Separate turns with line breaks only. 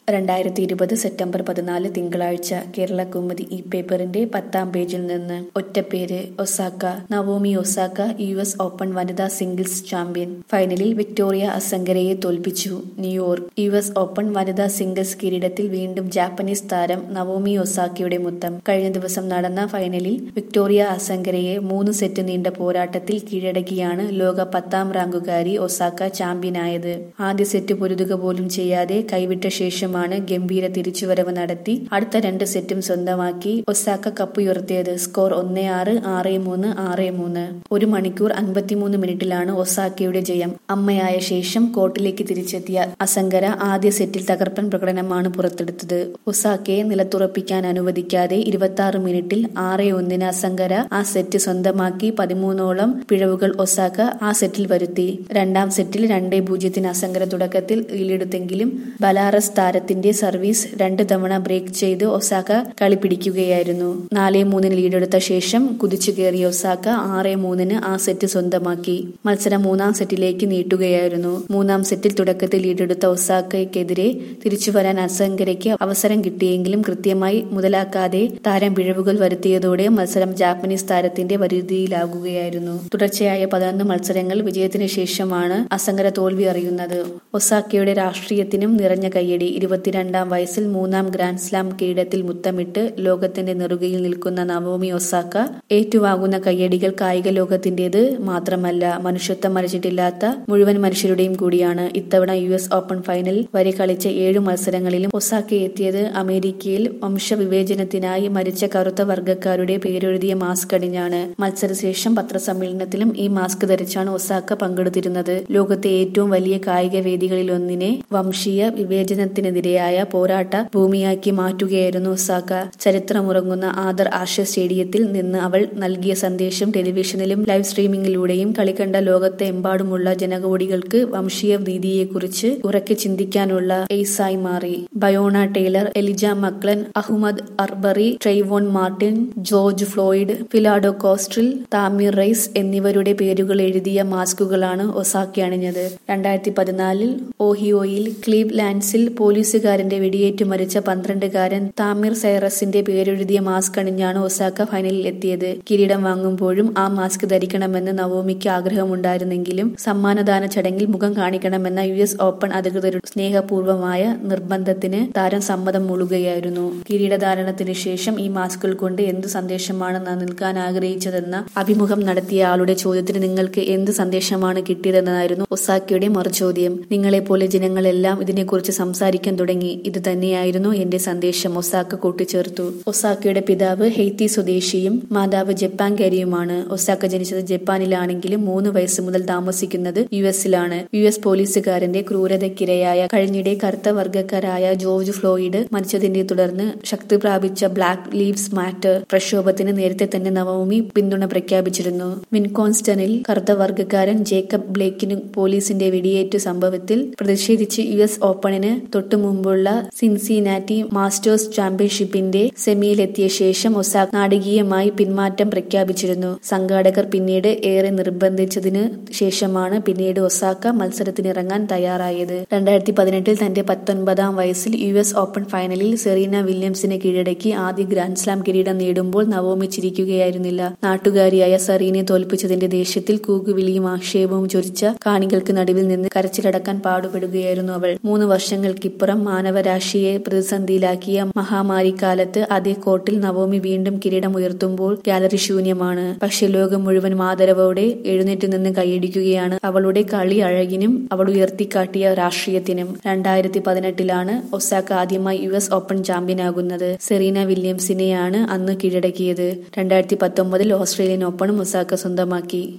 രണ്ടായിരത്തി ഇരുപത് സെപ്റ്റംബർ പതിനാല് തിങ്കളാഴ്ച കേരള കൗമുദി ഈ പേപ്പറിന്റെ പത്താം പേജിൽ നിന്ന് ഒറ്റപ്പേര് Osaka Naomi Osaka U S open വനിതാ സിംഗിൾസ് ചാമ്പ്യൻ ഫൈനലിൽ വിക്ടോറിയ അസങ്കരയെ തോൽപ്പിച്ചു ന്യൂയോർക്ക് യു എസ് ഓപ്പൺ വനിതാ സിംഗിൾസ് കിരീടത്തിൽ വീണ്ടും ജാപ്പനീസ് താരം നവോമി ഒസാക്കയുടെ മുത്തം കഴിഞ്ഞ ദിവസം നടന്ന ഫൈനലിൽ വിക്ടോറിയ അസങ്കരയെ മൂന്ന് സെറ്റ് നീണ്ട പോരാട്ടത്തിൽ കീഴടക്കിയാണ് ലോക പത്താം റാങ്കുകാരി ഒസാക്ക ചാമ്പ്യനായത് ആദ്യ സെറ്റ് പൊരുതുക പോലും ചെയ്യാതെ കൈവിട്ട ശേഷമാണ് ഗംഭീര തിരിച്ചുവരവ് നടത്തി അടുത്ത രണ്ട് സെറ്റും സ്വന്തമാക്കി ഒസാക്ക കപ്പുയർത്തിയത് സ്കോർ ഒന്നേ ആറ് ആറ് മൂന്ന് ആറ് മൂന്ന് ഒരു മണിക്കൂർ അൻപത്തിമൂന്ന് മിനിറ്റിലാണ് ഒസാക്കയുടെ ജയം അമ്മയായ ശേഷം കോർട്ടിലേക്ക് തിരിച്ചെത്തിയ അസങ്കര ആദ്യ സെറ്റിൽ തകർപ്പൻ പ്രകടനമാണ് പുറത്തെടുത്തത് ഒസാക്കയെ നിലത്തുറപ്പിക്കാൻ അനുവദിക്കാതെ ഇരുപത്തി ആറ് മിനിറ്റിൽ ആറ് ഒന്നിന് അസങ്കര ആ സെറ്റ് സ്വന്തമാക്കി പതിമൂന്നോളം പിഴവുകൾ ഒസാക്ക ആ സെറ്റിൽ വരുത്തി രണ്ടാം സെറ്റിൽ രണ്ടേ പൂജ്യത്തിന് അസങ്കര തുടക്കത്തിൽ ലീഡെടുത്തെങ്കിലും ബലാറസ് താരത്തിന്റെ സർവീസ് രണ്ട് തവണ ബ്രേക്ക് ചെയ്ത് ഒസാക്ക കളി പിടിക്കുകയായിരുന്നു നാല് മൂന്നിന് ലീഡെടുത്ത ശേഷം കുതിച്ചു കയറിയ ഒസാക്ക ആറ് മൂന്നിന് ആ സെറ്റ് സ്വന്തമാക്കി മത്സരം മൂന്നാം സെറ്റിലേക്ക് നീട്ടുകയായിരുന്നു മൂന്നാം സെറ്റിൽ തുടക്കത്തിൽ ലീഡെടുത്ത ഒസാക്കയ്ക്കെതിരെ തിരിച്ചുവരാൻ അസങ്കരയ്ക്ക് അവസരം കിട്ടിയെങ്കിലും കൃത്യമായി മുതലാക്കാതെ താരം പിഴവുകൾ വരുത്തിയതോടെ മത്സരം ജാപ്പനീസ് താരത്തിന്റെ വരുതിയിലാകുകയായിരുന്നു തുടർച്ചയായ പതിനൊന്ന് മത്സരങ്ങൾ വിജയത്തിന് ശേഷമാണ് അസങ്കര തോൽവി അറിയുന്നത് ഒസാക്കയുടെ രാഷ്ട്രീയത്തിനും നിറഞ്ഞ കയ്യടി ഇരുപത്തിരണ്ടാം വയസ്സിൽ മൂന്നാം ഗ്രാൻഡ് സ്ലാം കിരീടത്തിൽ മുത്തമിട്ട് ലോകത്തിന്റെ നെറുകയിൽ നിൽക്കുന്ന നവോമി ഒസാക്ക ഏറ്റുവാങ്ങുന്ന കയ്യടികൾ കായിക ലോകത്തിന്റേത് മാത്രമല്ല മനുഷ്യത്വം മരിച്ചിട്ടില്ലാത്ത മുഴുവൻ മനുഷ്യരുടെയും കൂടിയാണ് ഇത്തവണ യു എസ് ഓപ്പൺ ഫൈനൽ വരെ കളിച്ച ഏഴു മത്സരങ്ങളിലും ഒസാക്ക എത്തിയത് അമേരിക്കയിൽ വംശവിവേചനത്തിനായി മരിച്ച കറുത്ത വർഗ്ഗക്കാരുടെ പേരെഴുതിയ മാസ്ക് അണിഞ്ഞാണ് മത്സരശേഷം പത്രസമ്മേളനത്തിലും ഈ മാസ്ക് ധരിച്ചാണ് ഒസാക്ക പങ്കെടുത്തിരുന്നത് ലോകത്തെ ഏറ്റവും വലിയ കായിക വേദികളിലൊന്നിനെ വംശീയ വിവേചനത്തിനെതിരെയായ പോരാട്ട ഭൂമിയാക്കി മാറ്റുകയായിരുന്നു ഒസാക്ക ചരിത്രമുറങ്ങുന്ന ആദർ ആർഷ സ്റ്റേഡിയത്തിൽ നിന്ന് അവൾ നൽകിയ സന്ദേശം ടെലിവിഷനിലും ലൈവ് സ്ട്രീമിംഗിലൂടെയും കളിക്കണ്ട ലോകത്തെ എമ്പാടുമുള്ള ജനകോടികൾക്ക് വംശീയ ഭീതിയെക്കുറിച്ച് ഉറക്കെ ചിന്തിക്കാനുള്ള എയ്സായി മാറി Breonna Taylor Elijah McClain Ahmaud Arbery Trayvon Martin George Floyd Philando Castile Tamir Rice എന്നിവരുടെ പേരുകൾ എഴുതിയ മാസ്കുകളാണ് ഒസാക്കി അണിഞ്ഞത് രണ്ടായിരത്തി പതിനാലിൽ ഓഹിയോയിൽ ക്ലീവ് ലാൻഡ്സിൽ പോലീസുകാരന്റെ വെടിയേറ്റു മരിച്ച പന്ത്രണ്ടുകാരൻ താമിർ സൈറസിന്റെ പേരെഴുതിയ മാസ്ക് അണിഞ്ഞാണ് ഒസാക്ക ഫൈനലിൽ എത്തിയത് കിരീടം വാങ്ങുമ്പോഴും ആ മാസ്ക് ധരിക്കണമെന്ന് നവോമിക്ക് ആഗ്രഹമുണ്ടായിരുന്നെങ്കിലും സമ്മാനദാന ചടങ്ങിൽ മുഖം കാണിക്കണമെന്ന യു എസ് ഓപ്പൺ അധികൃതരുടെ സ്നേഹപൂർവമായ നിർബന്ധത്തിന് താരം സമ്മതം മൂളുകയായിരുന്നു കിരീടധാരണത്തിന് ശേഷം ഈ മാസ്കുകൾ കൊണ്ട് എന്ത് സന്ദേശമാണ് നൽകാൻ ആഗ്രഹിച്ചതെന്ന അഭിമുഖം നടത്തിയ ആളുടെ ചോദ്യത്തിന് നിങ്ങൾക്ക് എന്ത് സന്ദേശമാണ് കിട്ടിയതെന്നായിരുന്നു ഒസാക്കയുടെ മറുചോദ്യം നിങ്ങളെപ്പോലെ ജനങ്ങളെല്ലാം ഇതിനെക്കുറിച്ച് സംസാരിക്കാൻ തുടങ്ങി ഇത് തന്നെയായിരുന്നു എന്റെ സന്ദേശം ഒസാക്ക കൂട്ടിച്ചേർത്തു ഒസാക്കയുടെ പിതാവ് ഹെയ്ത്തി സ്വദേശിയും മാതാവ് ജപ്പാൻകാരിയുമാണ് ഒസാക്ക ജനിച്ചത് ജപ്പാനിലാണെങ്കിലും മൂന്ന് വയസ്സ് മുതൽ താമസിക്കുന്നത് യു എസിലാണ് യു എസ് പോലീസുകാരന്റെ ക്രൂരതയ്ക്കിരയായ കഴിഞ്ഞിടെ കറുത്ത വർഗ്ഗക്കാരായ ജോർജ് ഫ്ലോയിഡ് മരിച്ചതിനെ തുടർന്ന് ശക്തി പ്രാപിച്ച ബ്ലാക്ക് ലീവ്സ് മാറ്റർ പ്രക്ഷോഭത്തിന് നേരത്തെ തന്നെ നവോമി പിന്തുണ പ്രഖ്യാപിച്ചിരുന്നു വിൻകോൺസ്റ്റണിൽ കറുത്ത വർഗ്ഗക്കാരൻ ജേക്കബ് ബ്ലേക്കിന് പോലീസിന്റെ വെടിയേറ്റു സംഭവത്തിൽ പ്രതിഷേധിച്ച് യു എസ് ഓപ്പണിന് തൊട്ടുമുമ്പുള്ള സിൻസിനാറ്റി മാസ്റ്റേഴ്സ് ചാമ്പ്യൻഷിപ്പിന്റെ സെമിയിലെത്തിയ ശേഷം ഒസാക്ക നാടകീയമായി പിന്മാറ്റം പ്രഖ്യാപിച്ചിരുന്നു സംഘാടകർ പിന്നീട് ഏറെ നിർബന്ധിച്ചതിനു ശേഷമാണ് പിന്നീട് ഒസാക്ക മത്സരത്തിനിറങ്ങാൻ തയ്യാറായത് രണ്ടായിരത്തി പതിനെട്ടിൽ തന്റെ പത്തൊൻപതാം വയസ്സിൽ യു എസ് ഓപ്പൺ ഫൈനലിൽ സെറീന വില്യംസിനെ കീഴടക്കി ആദ്യ ഗ്രാൻഡ് സ്ലാം കിരീടം നേടുമ്പോൾ നവോമി ചിരിക്കുകയായിരുന്നില്ല നാട്ടുകാരിയായ സെറീനെ തോൽപ്പിച്ചതിന്റെ ദേഷ്യത്തിൽ കൂകുവിളിയും ആക്ഷേപവും ചൊരിച്ച കാണികൾക്ക് നടുവിൽ നിന്ന് കരച്ചിലടക്കാൻ പാടുപെടുകയായിരുന്നു അവൾ മൂന്ന് വർഷങ്ങൾക്കിപ്പുറം മാനവരാശിയെ പ്രതിസന്ധിയിലാക്കിയ മഹാമാരിക്കാലത്ത് അതേ കോർട്ടിൽ നവോമി വീണ്ടും കിരീടം ഉയർത്തുമ്പോൾ ഗാലറി ശൂന്യമാണ് പക്ഷെ ലോകം മുഴുവൻ ആദരവോടെ എഴുന്നേറ്റ് നിന്ന് കൈയടിക്കുകയാണ് അവളുടെ കളി അഴകിനും അവൾ ഉയർത്തിക്കാട്ടിയ രാഷ്ട്രീയത്തിനും രണ്ടായിരത്തി പതിനെട്ടിലാണ് ഒസാക്ക ആദ്യമായി യു എസ് ഓപ്പൺ ചാമ്പ്യനാകുന്നത് സെറീന വില്യംസിനെയാണ് അന്ന് കീഴടക്കിയത് രണ്ടായിരത്തി പത്തൊമ്പതിൽ ഓസ്ട്രേലിയൻ ഓപ്പണും ഒസാക്ക സ്വന്തമാക്കി